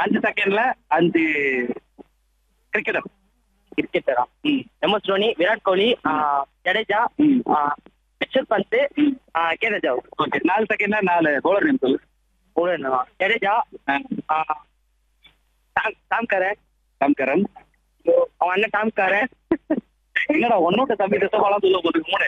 அஞ்சு செகண்ட்ல அஞ்சு கிரிக்கெட்டர் கிரிக்கெட்டரா ம் எம் எஸ் தோனி விராட் கோலி ஆ, ஜடேஜா ம். ஆ, ரிஷப் பந்த் ஆ, கே ராஜாவ் ஓகே நாலு செகண்ட்ல நாலு பவுலர் நேம் சொல்லு மூணு என்னவா? ஜடேஜா ஆ, ஆ, டாம் டாம் கரன் சம்கரன் அவன் அண்ணன் டாம் கரன் என்னடா ஒன்னோட தம்பி தசவாலாம் சொல்ல போதுக்கு மூணு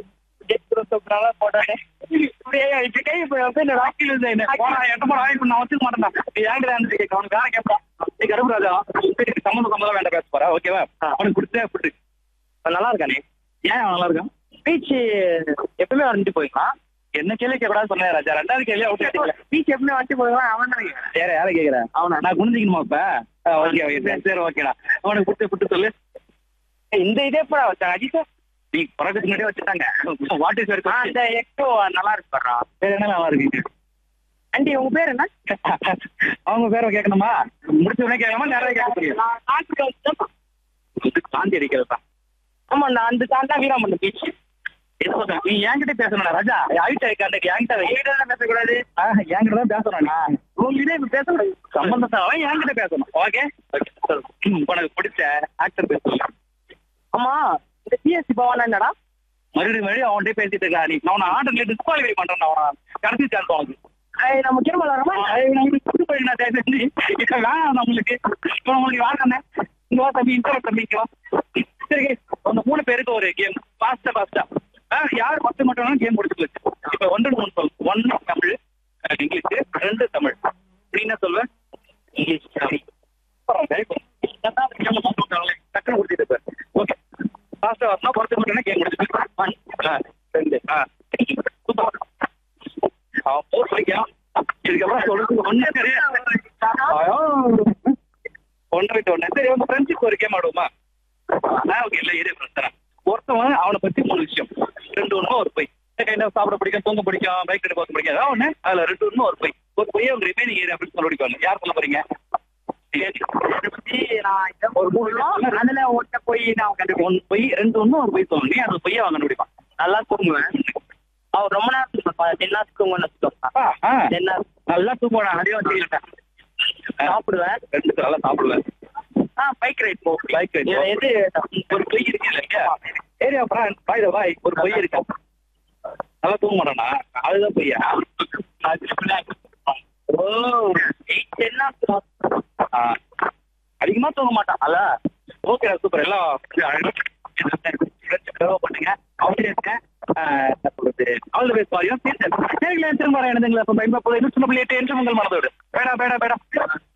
போட்டானே இப்படியே ஆயிடுச்சு. கை இப்ப வந்து என்னடா? போடா, எட்ட போடா, இப்ப நான் வச்சுக்க மாட்டேன்டா. நீ ஏன்டா அந்த கேட்க? அவனுக்கு யாரை கேட்பா? நீ கருப்புராஜா, சரி, சம்மந்தம் சம்மந்தம் வேண்டாம் பேச போறா, ஓகேவா? அவனுக்கு பிடிச்சா பிடி. அவன் நல்லா இருக்கானே ஏன் அவன் நல்லா இருக்கான்? பீச் எப்பவுமே வந்துட்டு போயிக்கலாம் என்ன கேள்வி கேட்கக்கூடாதுன்னு சொன்னேன் ராஜா. ரெண்டாவது கேள்வி அவுட் ஆயிட்டீங்களே. பீச் எப்பவுமே வந்துட்டு போயிக்கலாம் அவன் தானே கேக்குறேன். வேற யாரை கேக்குற? அவனா? நான் குனிஞ்சிக்கணுமா இப்ப? ஆ, ஓகே, ஓகே, சரி, சரி, ஓகேடா. அவனுக்கு பிடிச்ச பிடிச்ச சொல்லு. ஏய், இந்த இதே போட வச்சாங்க அஜித் சார் நீ பிறகுக்கு முன்னாடியே வச்சுட்டாங்க. What is your ah, question? இந்த எக்ஸோ நல்லா இருக்கு பாருடா. வேற என்ன நல்லா இருக்கு? ஆண்டி உங்க பேர் என்ன அவங்க பேரை கேட்கணுமா முடிச்ச உடனே கேட்கலாமா நேரம் கேட்க முடியும் நான் நாட்டுக்கு வந்துட்டேன். சாந்தி அடிக்கிறதா ஆமா நான் அந்த தாண்டா வீராமண்டம் பீச் என்ன சொல்ற? நீ என்கிட்ட பேசணும் ராஜா ஐட்ட காண்டக்கு என்கிட்ட வை. பேசக்கூடாது ஆ, என்கிட்ட தான் பேசணும் நீ. உங்ககிட்ட இப்ப பேசணும் சம்பந்தத்தை அவன் என்கிட்ட பேசணும் ஓகே உனக்கு பிடிச்ச ஆக்டர் பேர் சொல்லு ஆமா இந்த பிஎஸ்சி பவன் என்னடா மறுபடியும் மறுபடியும் அவன்கிட்ட பேசிட்டு இருக்கா நீ நான் உன ஆர்டர்ல டிஸ்குவாலிஃபை பண்றேன் அவன கடைசி சான்ஸ் உனக்கு ஏய், நம்ம கிருமல் வரமா ஐய், நம்மளுக்கு புது பையனா தேடி இப்ப வேணாம் நம்மளுக்கு இப்ப நம்மளுக்கு வேணாண்ணே இங்க வா தம்பி இன்டர்வல் தம்பிக்கலாம் சரி அந்த மூணு பேருக்கு ஒரு கேம் ஃபாஸ்டா ஃபாஸ்டா யார் பத்து மட்டும் கேம் முடிச்சு இப்ப ஒன்று மூணு சொல் ஒன்னு தமிழ் அஹ், இங்கிலீஷ் ரெண்டு தமிழ் நீ என்ன சொல்வ இங்கிலீஷ் சரி Very good. இதான் game முடிச்சுட்டாங்களே. டக்குனு முடிச்சிட்டு இருப்ப. Okay. Fast ஆ வரணும், பொறுத்து மட்டும்னா game முடிச்சிட்டு. One, ஆ, ரெண்டு, ஆ. Super. ஆ, four சொல்லிக்கலாம். இதுக்கப்புறம் சொல்றதுக்கு ஒண்ணும் கிடையாது. ஐயோ. ஒன்றை விட்டு ஒண்ணு. சரி உங்க ஃப்ரெண்ட்ஸுக்கு ஒரு கேம் ஆடுவோமா ஆ ஓகே இல்ல இரு பிரச்சனை ஒருத்தவன் அவனை பத்தி மூணு விஷயம் ரெண்டு உண்மை ஒரு பொய் கைண்ட சாப்பிட பிடிக்கும் தூங்க பிடிக்கும் பைக் எடுக்க போக பிடிக்கும் அதான் ஒண்ணு அதுல ரெண்டு உண்மை ஒரு பொய் ஒரு பொய்யை உங்க ரிமைனிங் ஏரியா அப்படின்னு சொல்ல பிடிக்கும் யார் சொல்ல போறீங்க இதை பத்தி நான் இதை ஒரு மூணு நாள் அதுல ஒட்ட போய் நான் கண்டு ஒன் பொய் ரெண்டு ஒண்ணு ஒரு பொய் சொல்லணும் நீ அந்த பொய்யை வாங்க முடியுமா நல்லா தூங்குவேன் அவர் ரொம்ப நேரம் தூங்குவேன் டென் ஹவர்ஸ் தூங்குவேன்னு வச்சுக்கோங்க அப்பா, ஆ, டென் ஹவர்ஸ் நல்லா தூங்குவானா அதே வச்சுக்கிட்டேன் சாப்பிடுவேன் ரெண்டு நல்லா சாப்பிடுவேன் ஆ பைக் ரைட் போ பைக் ரைட் இதுல எது ஒரு பொய் இருக்கு இல்லையா ஏரியா பாய் பாய் ஒரு பொய் இருக்கா நல்லா தூங்க மாட்டானா அதுதான் பொய்யா ஓ எயிட் டென் ஹவர்ஸ் ஆ, அதிகமா தூங்க மாட்டான் அல்ல ஓகே சூப்பர் எல்லாம் பண்ணுங்க அவரே இருக்கேன் all the best for you season திரும்ப வரேன் எனதுங்களா இப்போ பயன்படுத்த இன்னும் சின்ன பிள்ளையை என்று உங்கள் மனதோடு பேடா பேடா பேடா